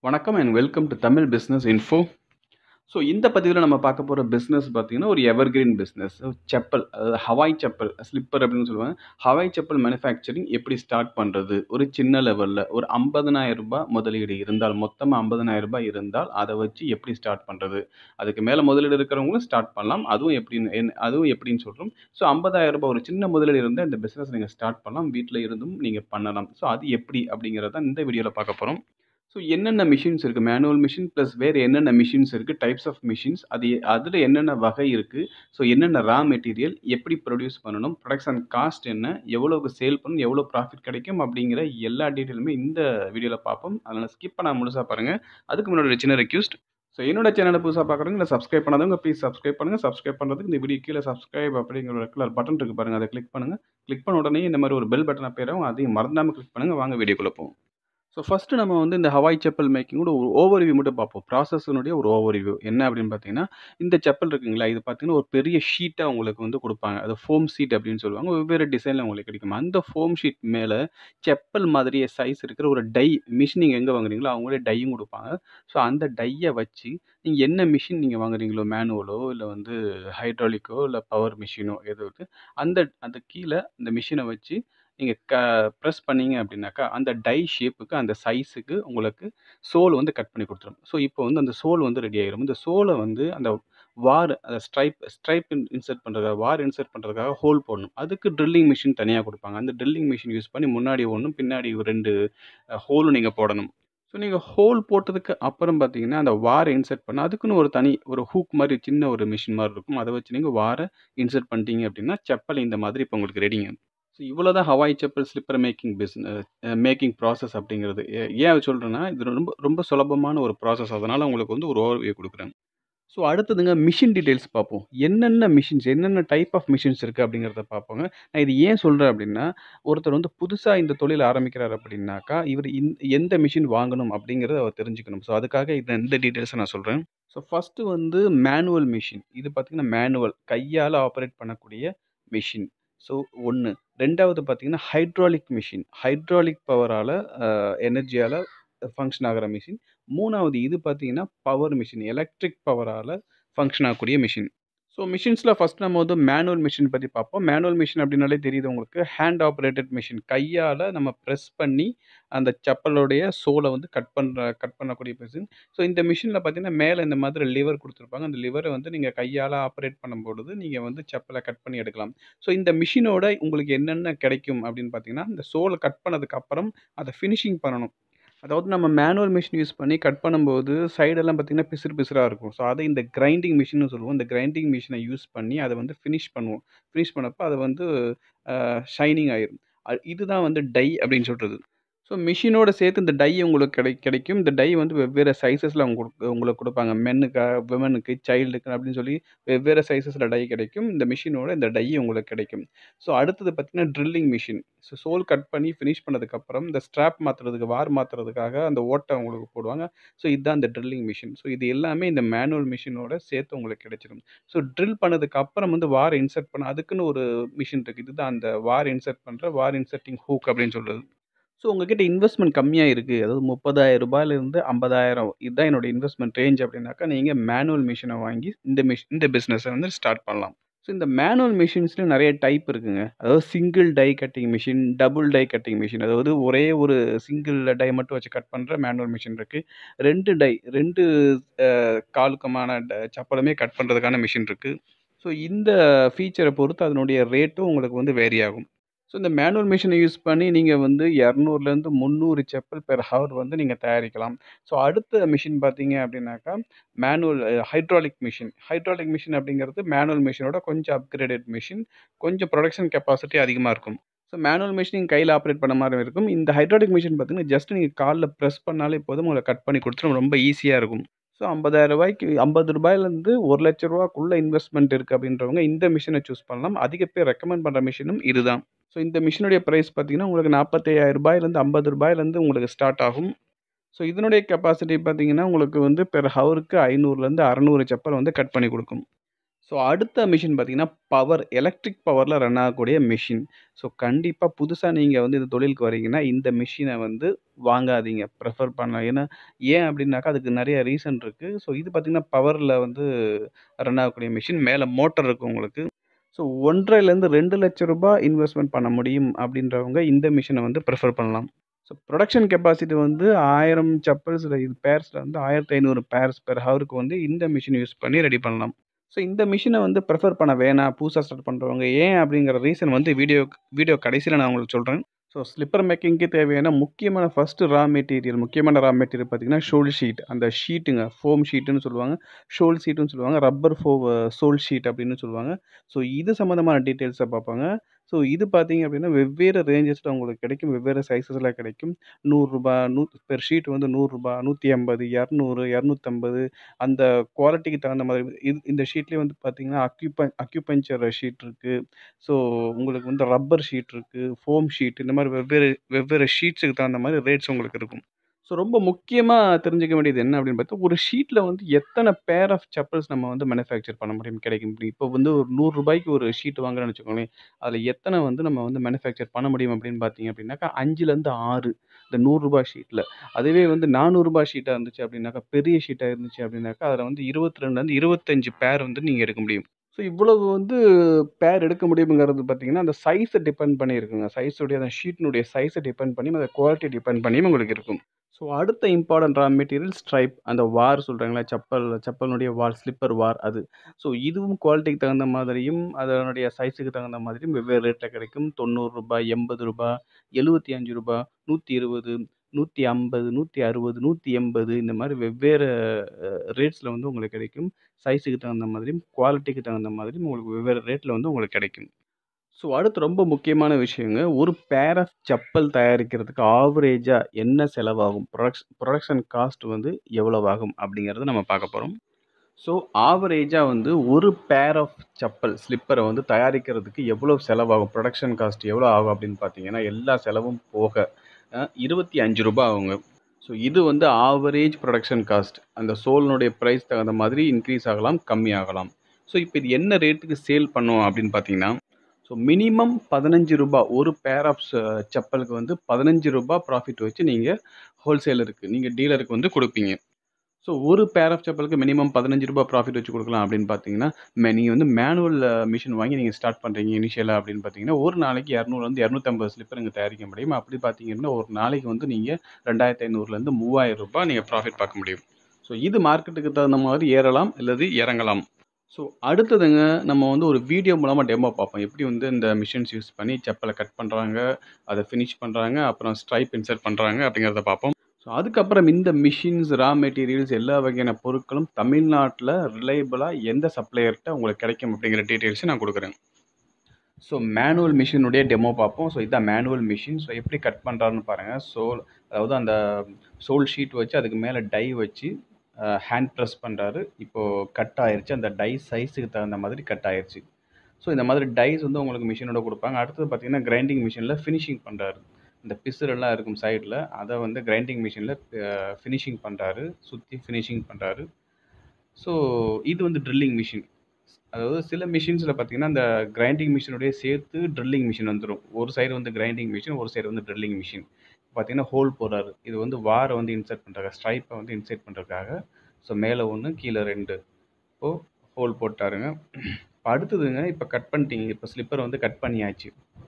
வணக்கம் and welcome to Tamil business info so இந்த பதிவில் நம்ம பார்க்க போகிற பிஸ்னஸ் பார்த்தீங்கன்னா ஒரு எவர்கிரீன் பிஸ்னஸ் செப்பல் அதாவது ஹவாய் செப்பல் ஸ்லிப்பர் அப்படின்னு சொல்லுவாங்க ஹவாய் செப்பல் மேனுஃபேக்சரிங் எப்படி ஸ்டார்ட் பண்ணுறது ஒரு சின்ன லெவலில் ஒரு ஐம்பதனாயிரம் ரூபாய் முதலீடு இருந்தால் மொத்தமாக ஐம்பதனாயிரம் ரூபாய் இருந்தால் அதை வச்சு எப்படி ஸ்டார்ட் பண்ணுறது அதுக்கு மேலே முதலீடு இருக்கிறவங்களும் ஸ்டார்ட் பண்ணலாம் அதுவும் எப்படின்னு என்ன- அதுவும் எப்படின்னு சொல்கிறோம் ஸோ ஐம்பதாயிரம் ரூபாய் ஒரு சின்ன முதலீடு இருந்தால் இந்த பிஸ்னஸ் நீங்கள் ஸ்டார்ட் பண்ணலாம் வீட்டில் இருந்தும் நீங்கள் பண்ணலாம் ஸோ அது எப்படி அப்படிங்கிறத இந்த வீடியோவில் பார்க்க போகிறோம் ஸோ என்னென்ன மிஷின்ஸ் இருக்குது மேனுவல் மிஷின் ப்ளஸ் வேறு என்னென்ன மிஷின்ஸ் இருக்குது டைப்ஸ் ஆஃப் மிஷின்ஸ் அது அதில் என்னென்ன வகை இருக்குது ஸோ என்னென்ன ரா மெட்டீரியல் எப்படி ப்ரொடியூஸ் பண்ணணும் ப்ரொடக்ஷன் காஸ்ட் என்ன எவ்வளோக்கு சேல் பண்ணணும் எவ்வளோ ப்ராஃபிட் கிடைக்கும் அப்படிங்கிற எல்லா டீட்டெயிலுமே இந்த வீடியோவில் பார்ப்போம் அதனால் ஸ்கிப் பண்ணாம முழுசாக பாருங்கள் அதுக்கு முன்னாடி ஒரு சின்ன ரெக்யூஸ்ட் ஸோ என்னோட சேனலை புதுசாக பார்க்குறவங்க இல்லை சப்ஸ்கிரைப் பண்ணாதவங்க ப்ளீஸ் சப்ஸ்கிரைப் பண்ணுங்கள் சப்ஸ்கிரைப் பண்ணுறதுக்கு இந்த வீடியோ கீழே சப்ஸ்கிரைப் அப்படிங்கிற ஒரு கலர் பட்டன் இருக்குது பாருங்கள் அதை கிளிக் பண்ணுங்கள் கிளிக் பண்ண உடனே இந்த மாதிரி ஒரு பெல் பட்டன் அப்பேரும் அதையும் மறந்தாமல் கிளிக் பண்ணுங்கள் வாங்க வீடியோக்குள்ளே போவோம் ஸோ ஃபஸ்ட்டு நம்ம வந்து இந்த ஹவாய் செப்பல் மேக்கிங்கோட ஒரு ஓவர்வியூ மட்டும் பார்ப்போம் ப்ராசஸினுடைய ஒரு ஓவர்வியூ என்ன அப்படின்னு பார்த்தீங்கன்னா இந்த செப்பல் இருக்குங்களா இது பார்த்தீங்கன்னா ஒரு பெரிய ஷீட்டாக உங்களுக்கு வந்து கொடுப்பாங்க அது ஃபோம் ஷீட் அப்படின்னு சொல்லுவாங்க வெவ்வேறு டிசைனில் உங்களுக்கு கிடைக்கும் அந்த ஃபோம் ஷீட் மேலே செப்பல் மாதிரியே சைஸ் இருக்கிற ஒரு டை மிஷின் நீங்கள் எங்கே வாங்குறீங்களோ அவங்களே டையும் கொடுப்பாங்க ஸோ அந்த டையை வச்சு நீங்கள் என்ன மிஷின் நீங்கள் வாங்குறீங்களோ மேனுவலோ இல்லை வந்து ஹைட்ராலிக்கோ இல்லை பவர் மிஷினோ எது இருக்கு அந்த அந்த கீழே அந்த மிஷினை வச்சு நீங்கள் க ப்ரெஸ் பண்ணீங்க அப்படின்னாக்கா அந்த டை ஷேப்புக்கு அந்த சைஸுக்கு உங்களுக்கு சோல் வந்து கட் பண்ணி கொடுத்துரும் ஸோ இப்போ வந்து அந்த சோல் வந்து ரெடி ஆயிரும் இந்த சோலை வந்து அந்த வார் அந்த ஸ்ட்ரைப் ஸ்ட்ரைப் இன்சர்ட் பண்ணுறதுக்காக வார் இன்சர்ட் பண்ணுறதுக்காக ஹோல் போடணும் அதுக்கு ட்ரில்லிங் மிஷின் தனியாக கொடுப்பாங்க அந்த ட்ரில்லிங் மிஷின் யூஸ் பண்ணி முன்னாடி ஒன்றும் பின்னாடி ஒரு ரெண்டு ஹோலும் நீங்கள் போடணும் ஸோ நீங்கள் ஹோல் போட்டதுக்கு அப்புறம் பார்த்தீங்கன்னா அந்த வாரை இன்சர்ட் பண்ண அதுக்குன்னு ஒரு தனி ஒரு ஹூக் மாதிரி சின்ன ஒரு மிஷின் மாதிரி இருக்கும் அதை வச்சு நீங்கள் வாரை இன்சர்ட் பண்ணிட்டீங்க அப்படின்னா செப்பல் இந்த மாதிரி இப்போ உங்களுக்கு ரெடிங்க ஸோ இவ்வளோ தான் Hawaii chappal slipper making business making process அப்படிங்கிறது ஏ- ஏன் சொல்கிறேன்னா இது ரொம்ப ரொம்ப சுலபமான ஒரு ப்ராசஸ் அதனால் உங்களுக்கு வந்து ஒரு ஓவர்வியூ கொடுக்குறேன் ஸோ அடுத்ததுங்க மிஷின் டீட்டெயில்ஸ் பார்ப்போம் என்னென்ன மிஷின்ஸ் என்னென்ன டைப் ஆஃப் மிஷின்ஸ் இருக்குது அப்படிங்கிறத பார்ப்போங்க நான் இது ஏன் சொல்கிறேன் அப்படின்னா ஒருத்தர் வந்து புதுசாக இந்த தொழில் ஆரம்பிக்கிறார் அப்படின்னாக்கா இவர் இந்த எந்த மிஷின் வாங்கணும் அப்படிங்கிறத அவர் தெரிஞ்சுக்கணும் ஸோ அதுக்காக இந்த இந்த டீட்டெயில்ஸை நான் சொல்கிறேன் ஸோ ஃபஸ்ட்டு வந்து மேனுவல் மிஷின் இது பார்த்திங்கன்னா மேனுவல் கையால் ஆப்ரேட் பண்ணக்கூடிய மிஷின் ஸோ ஒன்று ரெண்டாவது பார்த்தீங்கன்னா ஹைட்ராலிக் மிஷின் ஹைட்ராலிக் பவரால் எனர்ஜியால் ஃபங்க்ஷன் ஆகிற மிஷின் மூணாவது இது பார்த்தீங்கன்னா பவர் மிஷின் எலக்ட்ரிக் பவரால் ஃபங்க்ஷன் ஆகக்கூடிய மிஷின் ஸோ மிஷின்ஸில் ஃபஸ்ட் நம்ம வந்து மேனுவல் மிஷின் பற்றி பார்ப்போம் மேனுவல் மிஷின் அப்படின்னாலே தெரியுது உங்களுக்கு ஹேண்ட் ஆப்ரேட்டட் மிஷின் கையால் நம்ம ப்ரெஸ் பண்ணி அந்த செப்பலோடைய சோலை வந்து கட் பண்ணுற கட் பண்ணக்கூடிய மிஷின் ஸோ இந்த மிஷினில் பார்த்தீங்கன்னா மேலே இந்த மாதிரி லிவர் கொடுத்துருப்பாங்க அந்த லிவரை வந்து நீங்கள் கையால் ஆப்ரேட் பண்ணும்பொழுது நீங்கள் வந்து செப்பலை கட் பண்ணி எடுக்கலாம் ஸோ இந்த மிஷினோட உங்களுக்கு என்னென்ன கிடைக்கும் அப்படின்னு பார்த்தீங்கன்னா இந்த சோலை கட் பண்ணதுக்கு அப்புறம் அதை ஃபினிஷிங் பண்ணணும் அதாவது நம்ம மேனுவல் மிஷின் யூஸ் பண்ணி கட் பண்ணும்போது சைடெல்லாம் பார்த்தீங்கன்னா பிசுறு பிசுறாக இருக்கும் ஸோ அதை இந்த கிரைண்டிங் மிஷின்னு சொல்லுவோம் இந்த கிரைண்டிங் மிஷினை யூஸ் பண்ணி அதை வந்து ஃபினிஷ் பண்ணுவோம் ஃபினிஷ் பண்ணப்போ அதை வந்து ஷைனிங் ஆயிரும் அ- இதுதான் வந்து டை அப்படின்னு சொல்கிறது ஸோ மிஷினோட சேர்த்து இந்த டை உங்களுக்கு கிடை கிடைக்கும் இந்த டை வந்து வெவ்வேறு சைஸஸில் அவங்க கொடுக்க- உங்களுக்கு கொடுப்பாங்க மென்னுக்கு விமனுக்கு சைல்டுக்கு அப்படின்னு சொல்லி வெவ்வேறு சைஸஸில் டை கிடைக்கும் இந்த மிஷினோட இந்த டை உங்களுக்கு கிடைக்கும் ஸோ அடுத்தது பார்த்தீங்கன்னா drilling machine so sole cut பண்ணி ஃபினிஷ் பண்ணதுக்கப்புறம் இந்த ஸ்ட்ராப் மாற்றுறதுக்கு வார் மாற்றுறதுக்காக அந்த ஓட்டை உங்களுக்கு போடுவாங்க ஸோ இதுதான் இந்த ட்ரில்லிங் மிஷின் ஸோ இது எல்லாமே இந்த மேனுவல் மிஷினோட சேர்த்து உங்களுக்கு கிடைச்சிடும் ஸோ ட்ரில் பண்ணதுக்கு அப்புறம் வந்து வார் இன்சர்ட் பண்ண அதுக்குன்னு ஒரு மிஷின் இருக்குது இதுதான் அந்த வார் இன்சர்ட் பண்ணுற வார் இன்சர்ட்டிங் ஹூக் அப்படின்னு சொல்கிறது ஸோ உங்ககிட்ட இன்வெஸ்ட்மெண்ட் கம்மியாக இருக்குது அதாவது முப்பதாயிரம் ரூபாயிலிருந்து ஐம்பதாயிரம் இதுதான் என்னோட இன்வெஸ்ட்மெண்ட் ரேஞ்ச் அப்படின்னாக்கா நீங்கள் மேனுவல் மிஷினை வாங்கி இந்த மிஷ் இந்த பிஸ்னஸை வந்து ஸ்டார்ட் பண்ணலாம் ஸோ இந்த மேனுவல் மிஷின்ஸ்லையும் நிறைய டைப் இருக்குங்க அதாவது single die cutting machine double die cutting machine அதாவது ஒரே ஒரு சிங்கிள் டை மட்டும் வச்சு கட் பண்ணுற மேனுவல் மிஷின் இருக்குது ரெண்டு டை ரெண்டு அஹ், காலுக்குமான ட- சப்பலுமே கட் பண்ணுறதுக்கான மிஷின் இருக்குது ஸோ இந்த ஃபீச்சரை பொறுத்து அதனுடைய ரேட்டும் உங்களுக்கு வந்து வேரி ஆகும் ஸோ இந்த மேனுவல் மிஷினை யூஸ் பண்ணி நீங்கள் வந்து இரநூறுலேருந்து முந்நூறு செப்பல் பெர் ஹவர் வந்து நீங்கள் தயாரிக்கலாம் ஸோ அடுத்த மிஷின் பார்த்தீங்க அப்படின்னாக்கா manual hydraulic machine hydraulic machine அப்படிங்கிறது மேனுவல் மிஷினோட கொஞ்சம் அப்கிரேடட் மிஷின் கொஞ்சம் ப்ரொடக்ஷன் கெப்பாசிட்டி அதிகமாக இருக்கும் ஸோ மேனுவல் மிஷின் கையில் ஆப்ரேட் பண்ண மாதிரி இருக்கும் இந்த ஹைட்ராலிக் மிஷின் பார்த்தீங்கன்னா ஜஸ்ட் நீங்கள் காலில் ப்ரெஸ் பண்ணாலே போதும் உங்களை கட் பண்ணி கொடுத்துரும் ரொம்ப ஈஸியாக இருக்கும் ஸோ ஐம்பதாயிரம் ரூபாய்க்கு ஐம்பது ரூபாயிலேருந்து ஒரு லட்ச ரூபாக்குள்ள இன்வெஸ்ட்மெண்ட் இருக்குது அப்படின்றவங்க இந்த மிஷினை சூஸ் பண்ணலாம் அதிக பேர் ரெக்கமெண்ட் பண்ணுற மிஷினும் இதுதான் ஸோ இந்த மிஷினுடைய ப்ரைஸ் பார்த்தீங்கன்னா உங்களுக்கு நாற்பத்தையாயிரம் ரூபாயிலேருந்து ஐம்பது ரூபாயிலேருந்து உங்களுக்கு ஸ்டார்ட் ஆகும் ஸோ இதனுடைய கெப்பாசிட்டி பார்த்தீங்கன்னா உங்களுக்கு வந்து பெர் ஹவருக்கு ஐநூறுலேருந்து அறநூறு செப்பல் வந்து கட் பண்ணி கொடுக்கும் ஸோ ஸோ அடுத்த மிஷின் பார்த்தீங்கன்னா, பவர் எலக்ட்ரிக் பவர்ல ரன் ஆகக்கூடிய மிஷின். ஸோ கண்டிப்பா புதுசா நீங்க வந்து இந்த தொழிலுக்கு வரீங்கன்னா, இந்த மிஷின வந்து வாங்காதீங்க. பிரிஃபர் பண்ணலாம். ஏன்னா ஏன் அப்டின்னாக்கா, அதுக்கு நெறைய ரீசன் இருக்கு. ஸோ இது பார்த்தீங்கன்னா, பவர்ல வந்து ரன் ஆகக்கூடிய மிஷின். மேல மோட்டார் இருக்கும் உங்களுக்கு. ஸோ ரூ. 1,50,000லேருந்து ரூ. 2,00,000 இன்வெஸ்ட்மென்ட் பண்ண முடியும் அப்டின்றவங்க இந்த மிஷின வந்து பிரிஃபர் பண்ணலாம். ஸோ புரொடக்ஷன் கெப்பாசிட்டி வந்து 1000 செப்பல்ஸ்ல இது பேர்ஸ்ல வந்து 1500 பேர்ஸ் பெர் ஹவருக்கு வந்து இந்த மிஷின் யூஸ் பண்ணி ரெடி பண்ணலாம். ஸோ இந்த மிஷின வந்து பிரிஃபர் பண்ண வேணாம். புதுசா ஸ்டார்ட் பண்றவங்க ஏன் அப்டிங்கிற ரீசன் வந்து வீடியோ வீடியோ கடைசில நான் உங்களுக்கு சொல்றேன். ஸோ ஸ்லிப்பர் மேக்கிங்க்கு தேவையான முக்கியமான ஃபர்ஸ்ட் ரா மெட்டீரியல் முக்கியமான ரா மெட்டீரியல் பார்த்தீங்கன்னா, ஷோல் ஷீட். அந்த ஷீட்டுங்க. ஃபோம் ஷீட்டுன்னு சொல்லுவாங்க. ஷோல் ஷீட்டுன்னு சொல்லுவாங்க. ரப்பர் ஃபோ சோல் ஷீட் அப்டின்னு சொல்லுவாங்க. ஸோ இது சம்மந்தமான டீட்டெயில்ஸ பார்ப்பாங்க. ஸோ இது பார்த்தீங்க அப்டின்னா, வெவ்வேறு ரேஞ்சஸ்ல உங்களுக்கு கிடைக்கும். வெவ்வேறு சைஸஸ்ல கிடைக்கும். ரூ. 100 நூ பெர் ஷீட் வந்து ரூ. 100 150 200 250 அந்த குவாலிட்டிக்கு தகுந்த மாதிரி இது இந்த ஷீட்லயே வந்து பார்த்தீங்கன்னா, அக்யூப அக்யூபஞ்சர் ஷீட் இருக்கு. ஸோ உங்களுக்கு வந்து ரப்பர் ஷீட் இருக்கு. ஃபோம் ஷீட் இந்த மாரி வெவ்வேறு வெவ்வேறு ஷீட்ஸ்க்கு தகுந்த மாரி ரேட்ஸ் உங்களுக்கு இருக்கும். ஸோ ரொம்ப முக்கியமா தெரிஞ்சுக்க வேண்டியது என்ன அப்டின்னு பார்த்தா, ஒரு ஷீட்ல வந்து எத்தன பேர் ஆஃப் செப்பல்ஸ் நம்ம வந்து மேனுஃபேக்சர் பண்ண முடியும் கிடைக்கும். இப்போ வந்து ஒரு ரூ. 100க்கு ஒரு ஷீட் வாங்குறோம்னு வச்சுக்கோங்களேன். அதுல எத்தன வந்து நம்ம வந்து மேனுஃபேக்சர் பண்ண முடியும் அப்டின்னு பார்த்தீங்க அப்டின்னாக்கா, 5லேருந்து 6 இந்த ரூ. 100 ஷீட்ல. அதுவே வந்து ரூ. 400 ஷீட்டா இருந்துச்சு அப்டின்னாக்கா, பெரிய ஷீட்டா இருந்துச்சு அப்டின்னாக்கா, அதுல வந்து 22லேருந்து 25 பேர் வந்து நீங்க எடுக்க முடியும். ஸோ இவ்வளவு வந்து பேர் எடுக்க முடியும்ங்கிறது பார்த்தீங்கன்னா, அந்த சைஸ டிபெண்ட் பண்ணி இருக்குங்க. சைஸுடைய அந்த ஷீட்டினுடைய சைஸ டிபெண்ட் பண்ணியும், அந்த குவாலிட்டி டிபெண்ட் பண்ணியும் உங்களுக்கு இருக்கும். ஸோ அடுத்த இம்பார்டன்ட் ரா மெட்டீரியல் ஸ்ட்ரைப். அந்த வார் சொல்றாங்கல்ல, செப்பல் செப்பலினுடைய வார், ஸ்லிப்பர் வார் அது. ஸோ இதுவும் குவாலிட்டிக்கு தகுந்த மாதிரியும், அதனுடைய சைஸுக்கு தகுந்த மாதிரியும் வெவ்வேறு ரேட்ல கிடைக்கும். ரூ. 90 ரூ. 80 ரூ. 75 ரூ. 120 150 160 180 இந்த மாரி வெவ்வேறு அ ரேட்ஸ்ல வந்து உங்களுக்கு கிடைக்கும். சைஸுக்கு தகுந்த மாதிரியும், குவாலிட்டிக்கு தகுந்த மாதிரியும் உங்களுக்கு வெவ்வேறு ரேட்ல வந்து உங்களுக்கு கிடைக்கும். ஸோ அடுத்து ரொம்ப முக்கியமான விஷயங்க. ஒரு பேர் ஆஃப் செப்பல் தயாரிக்கிறதுக்கு ஆவரேஜா என்ன செலவாகும்? புரொடக்ஷ் புரொடக்ஷன் காஸ்ட் வந்து எவ்வளவு ஆகும்? அப்டிங்கிறத நம்ம பார்க்க போறோம். ஸோ ஆவரேஜா வந்து ஒரு பேர் ஆஃப் செப்பல் ஸ்லிப்பர வந்து தயாரிக்கிறதுக்கு எவ்வளவு செலவாகும்? புரொடக்ஷன் காஸ்ட் எவ்வளோ ஆகும் அப்டின்னு பார்த்தீங்கன்னா, எல்லா செலவும் போக அ ரூ. 25 ஆகுங்க. ஸோ இது வந்து ஆவரேஜ் புரொடக்ஷன் காஸ்ட். அந்த சோலினுடைய பிரைஸ் தகுந்த மாதிரி இன்கிரீஸ் ஆகலாம், கம்மி ஆகலாம். ஸோ இப்ப இது என்ன ரேட்டுக்கு சேல் பண்ணும் அப்டின்னு பார்த்தீங்கன்னா, ஸோ மினிமம் ரூ. 15 ஒரு பேர் ஆஃப் ச செப்பலுக்கு வந்து ரூ. 15 ப்ராஃபிட் வச்சு நீங்க ஹோல்சேலருக்கு, நீங்க டீலருக்கு வந்து குடுப்பீங்க. ஸோ ஒரு பேர் ஆஃப் செப்பலுக்கு மினிமம் ரூ. 15 ப்ராஃபிட் வச்சு குடுக்கலாம் அப்டின்னு பார்த்தீங்கன்னா, மே நீங்க வந்து மேனுவல் மிஷின் வாங்கி நீங்க ஸ்டார்ட் பண்றீங்க இனிஷியலா அப்டின்னு பார்த்தீங்கன்னா, ஒரு நாளைக்கு 200லேருந்து 250 ஸ்லிப்பர் இங்க தயாரிக்க முடியும். அப்டி பார்த்தீங்க அப்டின்னா, ஒரு நாளைக்கு வந்து நீங்க ரூ. 2,500லேருந்து ரூ. 3,000 நீங்க ப்ராஃபிட் பார்க்க முடியும். ஸோ இது மார்க்கெட்டுக்கு தகுந்த மாதிரி ஏறலாம் அல்லது இறங்கலாம். ஸோ அடுத்ததுங்க நம்ம வந்து ஒரு வீடியோ மூலமா டெமோ பார்ப்போம். எப்படி வந்து இந்த மிஷின்ஸ் யூஸ் பண்ணி செப்பல கட் பண்றாங்க, அத ஃபினிஷ் பண்றாங்க, அப்புறம் ஸ்ட்ரைப் இன்சர்ட் பண்றாங்க அப்டிங்கிறத பார்ப்போம். ஸோ அதுக்கப்புறம் இந்த மிஷின்ஸ், ரா மெட்டீரியல்ஸ் எல்லா வகையான பொருட்களும் தமிழ்நாட்ல ரிலையபிளா எந்த சப்ளையர்ட்ட உங்களுக்கு கிடைக்கும் அப்டிங்கிற டீட்டெயில்ஸ நான் குடுக்குறேன். ஸோ மேனுவல் மிஷினுடைய டெமோ பார்ப்போம். ஸோ இதான் மேனுவல் மிஷின். ஸோ எப்படி கட் பண்றாருன்னு பாருங்க. சோல் அதாவது அந்த சோல் ஷீட் வச்சு அதுக்கு மேல டை வச்சு அ ஹேண்ட் பிரஸ் பண்றாரு. இப்போ கட் ஆயிருச்சு. அந்த டை சைஸுக்கு தகுந்த மாதிரி கட் ஆயிருச்சு. ஸோ இந்த மாதிரி டைஸ் வந்து உங்களுக்கு மிஷினோட குடுப்பாங்க. அடுத்தது பார்த்தீங்கன்னா, கிரைண்டிங் மிஷின்ல ஃபினிஷிங் பண்றாரு. இந்த பிசிறெல்லாம் இருக்கும் சைடுல. அத வந்து கிரைண்டிங் மிஷின்ல அ ஃபினிஷிங் பண்றாரு. சுத்தி ஃபினிஷிங் பண்றாரு. ஸோ இது வந்து ட்ரில்லிங் மிஷின். அதாவது சில மிஷின்ஸ்ல பார்த்தீங்கன்னா, அந்த கிரைண்டிங் மிஷினோடயே சேர்த்து ட்ரில்லிங் மிஷின் வந்துரும். ஒரு சைடு வந்து கிரைண்டிங் மிஷின், ஒரு சைடு வந்து ட்ரில்லிங் மிஷின். பார்த்தீங்கன்னா, ஹோல் போடுறாரு. இது வந்து வார வந்து இன்சர்ட் பண்றதுக்காக, ஸ்ட்ரைப்ப வந்து இன்சர்ட் பண்றதுக்காக. ஸோ மேல 1 கீழ 2 இப்போ ஹோல் போட்டாருங்க. இப்ப அடுத்ததுங்க, இப்ப கட் பண்ணிட்டீங்க. இப்ப ஸ்லிப்பர வந்து கட் பண்ணியாச்சு.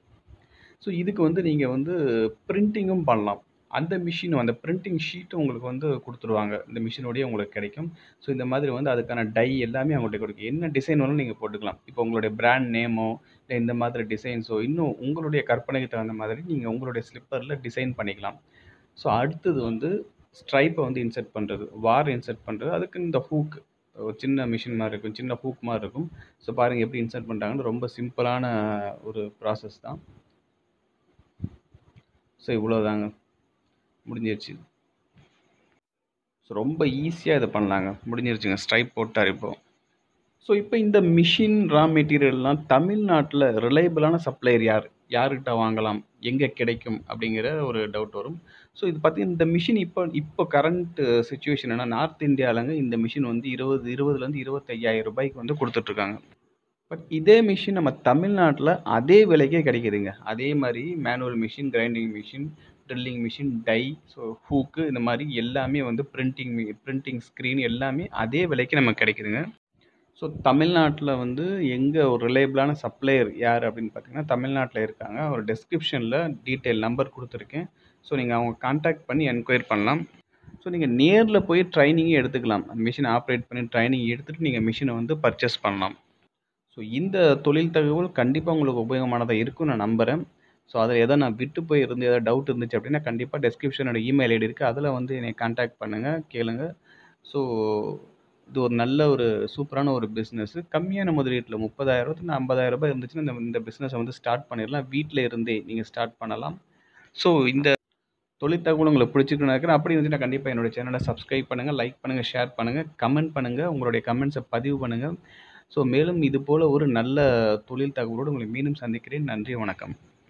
ஸோ இதுக்கு வந்து நீங்க வந்து பிரிண்டிங்கும் பண்ணலாம். அந்த மிஷின் அந்த பிரிண்டிங் ஷீட்டும் உங்களுக்கு வந்து குடுத்துருவாங்க. இந்த மிஷினோடயே உங்களுக்கு கிடைக்கும். ஸோ இந்த மாதிரி வந்து அதுக்கான டை எல்லாமே அவங்கள்ட்ட கிடைக்கும். என்ன டிசைன் வேணாலும் நீங்க போட்டுக்கலாம். இப்போ உங்களுடைய பிராண்ட் நேமோ, இல்ல இந்த மாதிரி டிசைன்ஸோ, இன்னும் உங்களுடைய கற்பனைக்கு தகுந்த மாதிரி நீங்க உங்களுடைய ஸ்லிப்பர்ல டிசைன் பண்ணிக்கலாம். ஸோ அடுத்தது வந்து ஸ்ட்ரைப்ப வந்து இன்சர்ட் பண்றது. வார் இன்சர்ட் பண்றது. அதுக்கு இந்த ஹூக் ஒரு சின்ன மிஷின் மாரி இருக்கும். சின்ன ஹூக் மாரி இருக்கும். ஸோ பாருங்க எப்படி இன்சர்ட் பண்றாங்கன்னு. ரொம்ப சிம்பிளான ஒரு ப்ராசஸ் தான். ஸோ இவ்வளோதாங்க. முடிஞ்சிருச்சு. ஸோ ரொம்ப ஈஸியா இத பண்ணலாங்க. முடிஞ்சிருச்சுங்க. ஸ்ட்ரைப் போட்டாரு இப்போ. ஸோ இப்ப இந்த மிஷின், ரா மெட்டீரியல்லாம் தமிழ்நாட்ல ரிலையபிளான சப்ளையர் யாரு? யார்கிட்ட வாங்கலாம்? எங்க கிடைக்கும்? அப்டிங்கிற ஒரு டவுட் வரும். ஸோ இது பார்த்தீங்கன்னா, இந்த மிஷின் இப்ப இப்ப கரண்ட் சிச்சுவேஷன் என்னன்னா, நார்த் இந்தியாலங்க இந்த மிஷின் வந்து 20 20லேருந்து ரூ. 25,000 வந்து குடுத்துட்டுருக்காங்க. பட் இதே மிஷின் நம்ம தமிழ்நாட்டில அதே விலைக்கே கிடைக்குதுங்க. அதே மாரி manual machine, grinding machine, drilling machine, die, so ஹூக்கு இந்த மாரி எல்லாமே வந்து பிரிண்டிங் மி பிரிண்டிங் ஸ்க்ரீன் எல்லாமே அதே விலைக்கு நமக்கு கிடைக்குதுங்க. ஸோ தமிழ்நாட்டில வந்து எங்க ஒரு ரிலையபிளான சப்ளையர் யார் அப்படின்னு பார்த்தீங்கன்னா, தமிழ்நாட்டில இருக்காங்க. ஒரு டிஸ்கிரிப்ஷன்ல டீட்டெயில் நம்பர் குடுத்துருக்கேன். ஸோ நீங்க அவங்க கான்டாக்ட் பண்ணி என்கொயரி பண்ணலாம். ஸோ நீங்க நேர்ல போய் ட்ரெய்னிங்கே எடுத்துக்கலாம். அந்த மிஷின ஆப்பரேட் பண்ணி ட்ரெய்னிங் எடுத்துட்டு நீங்க மிஷின வந்து பர்ச்சேஸ் பண்ணலாம். ஸோ இந்த தொழில் தகவல் கண்டிப்பா உங்களுக்கு உபயோகமானதா இருக்கும்னு நான் நம்புறேன். ஸோ அதில ஏதா நான் விட்டு போய் இருந்து ஏதாவது டவுட் இருந்துச்சு அப்படின்னா, கண்டிப்பா டிஸ்கிரிப்ஷன் என்னோட இமெயில் ஐடி இருக்கு. அதில வந்து என்னைய கான்டாக்ட் பண்ணுங்க, கேளுங்க. ஸோ இது ஒரு நல்ல ஒரு சூப்பரான ஒரு பிசினஸ். கம்மியான முதலீட்ல ரூ. 30,000 ரூ. 50,000 இருந்துச்சுன்னா, இந்த இந்த பிசினஸ வந்து ஸ்டார்ட் பண்ணிறலாம். வீட்ல இருந்தே நீங்க ஸ்டார்ட் பண்ணலாம். ஸோ இந்த தொழில் தகவல் உங்களுக்கு பிடிச்சிருக்குன்னு நினைக்கிறேன். அப்படி இருந்துச்சுன்னா கண்டிப்பா என்னோட சேனல சப்ஸ்கிரைப் பண்ணுங்க, லைக் பண்ணுங்க, ஷேர் பண்ணுங்க, கமெண்ட் பண்ணுங்க. உங்களுடைய கமெண்ட்ஸ பதிவு பண்ணுங்க. ஸோ மேலும் இது போல ஒரு நல்ல தொழில் தகவலோடு உங்களை மீண்டும் சந்திக்கிறேன். நன்றி, வணக்கம்.